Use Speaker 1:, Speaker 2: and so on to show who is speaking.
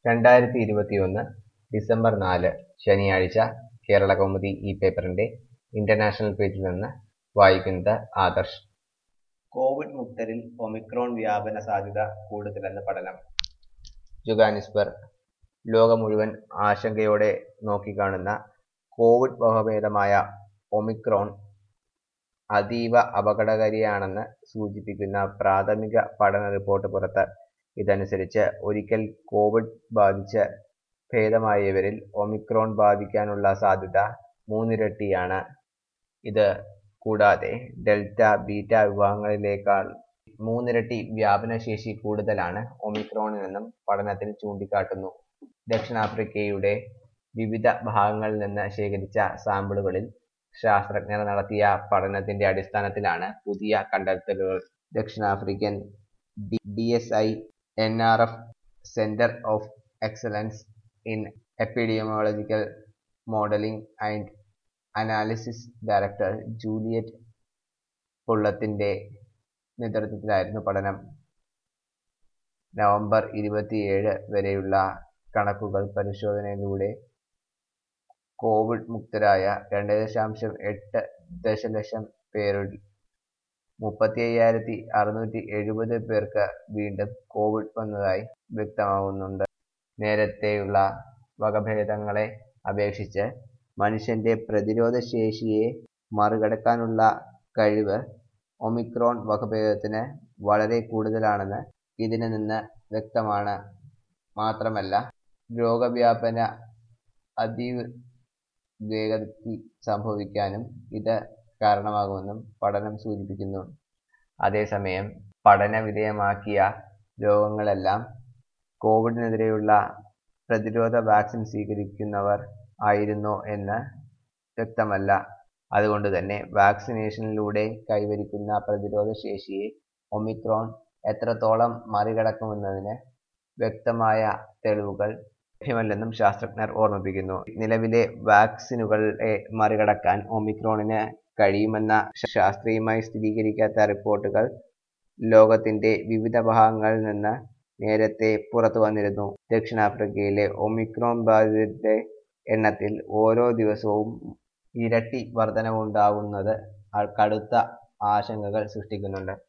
Speaker 1: രണ്ടായിരത്തി ഇരുപത്തിയൊന്ന് ഡിസംബർ നാല് ശനിയാഴ്ച കേരള കൗമുദി ഈ പേപ്പറിന്റെ ഇന്റർനാഷണൽ പേജിൽ നിന്ന് വായിക്കുന്നത് ആദർശ് കോവിഡ് മുക്തരിൽ ഒമിക്രോൺ വ്യാപന സാധ്യത കൂടുതലെന്ന് പഠനം ജുഗാനിസ്ബർഗ് ലോകം മുഴുവൻ ആശങ്കയോടെ നോക്കിക്കാണുന്ന കോവിഡ് വകഭേദമായ ഒമിക്രോൺ അതീവ അപകടകാരിയാണെന്ന് സൂചിപ്പിക്കുന്ന പ്രാഥമിക പഠന റിപ്പോർട്ട് പുറത്ത് ഇതനുസരിച്ച് ഒരിക്കൽ കോവിഡ് ബാധിച്ച് ഭേദമായവരിൽ ഒമിക്രോൺ ബാധിക്കാനുള്ള സാധ്യത മൂന്നിരട്ടിയാണ് ഇത് കൂടാതെ ഡെൽറ്റ ബീറ്റ വിഭാഗങ്ങളിലേക്കാൾ മൂന്നിരട്ടി വ്യാപനശേഷി കൂടുതലാണ് ഒമിക്രോണിനെന്നും പഠനത്തിൽ ചൂണ്ടിക്കാട്ടുന്നു ദക്ഷിണാഫ്രിക്കയുടെ വിവിധ ഭാഗങ്ങളിൽ നിന്ന് ശേഖരിച്ച സാമ്പിളുകളിൽ ശാസ്ത്രജ്ഞർ നടത്തിയ പഠനത്തിന്റെ അടിസ്ഥാനത്തിലാണ് പുതിയ കണ്ടെത്തലുകൾ ദക്ഷിണാഫ്രിക്കൻ D S I N R F centre of excellence in epidemiological modelling and analysis director Juliet പുള്ളത്തിന്റെ നേതൃത്വത്തിലായിരുന്നു പഠനം നവംബർ ഇരുപത്തിയേഴ് വരെയുള്ള കണക്കുകൾ പരിശോധനയിലൂടെ കോവിഡ് മുക്തരായ രണ്ട് ദശാംശം എട്ട് ദശലക്ഷം പേരിൽ മുപ്പത്തി അയ്യായിരത്തി അറുന്നൂറ്റി എഴുപത് പേർക്ക് വീണ്ടും കോവിഡ് വന്നതായി വ്യക്തമാകുന്നുണ്ട് നേരത്തെയുള്ള വകഭേദങ്ങളെ അപേക്ഷിച്ച് മനുഷ്യന്റെ പ്രതിരോധ ശേഷിയെ മറികടക്കാനുള്ള കഴിവ് ഒമിക്രോൺ വകഭേദത്തിന് വളരെ കൂടുതലാണെന്ന് ഇതിൽ നിന്ന് വ്യക്തമാണ് മാത്രമല്ല രോഗവ്യാപന അതീവ വേഗത്തിൽ സംഭവിക്കാനും ഇത് കാരണമാകുമെന്നും പഠനം സൂചിപ്പിക്കുന്നു അതേസമയം പഠന വിധേയമാക്കിയ രോഗങ്ങളെല്ലാം കോവിഡിനെതിരെയുള്ള പ്രതിരോധ വാക്സിൻ സ്വീകരിക്കുന്നവർ ആയിരുന്നോ എന്ന് വ്യക്തമല്ല അതുകൊണ്ട് തന്നെ വാക്സിനേഷനിലൂടെ കൈവരിക്കുന്ന പ്രതിരോധ ശേഷിയെ ഒമിക്രോൺ എത്രത്തോളം മറികടക്കുമെന്നതിന് വ്യക്തമായ തെളിവുകൾ ലഭ്യമല്ലെന്നും ശാസ്ത്രജ്ഞർ ഓർമ്മിപ്പിക്കുന്നു നിലവിലെ വാക്സിനുകളെ മറികടക്കാൻ ഒമിക്രോണിന് കഴിയുമെന്ന ശാസ്ത്രീയമായി സ്ഥിരീകരിക്കാത്ത റിപ്പോർട്ടുകൾ ലോകത്തിന്റെ വിവിധ ഭാഗങ്ങളിൽ നിന്ന് നേരത്തെ പുറത്തു വന്നിരുന്നു ദക്ഷിണാഫ്രിക്കയിലെ ഒമിക്രോൺ ബാധിതരുടെ എണ്ണത്തിൽ ഓരോ ദിവസവും ഇരട്ടി വർധനവുണ്ടാകുന്നത് കടുത്ത ആശങ്കകൾ സൃഷ്ടിക്കുന്നുണ്ട്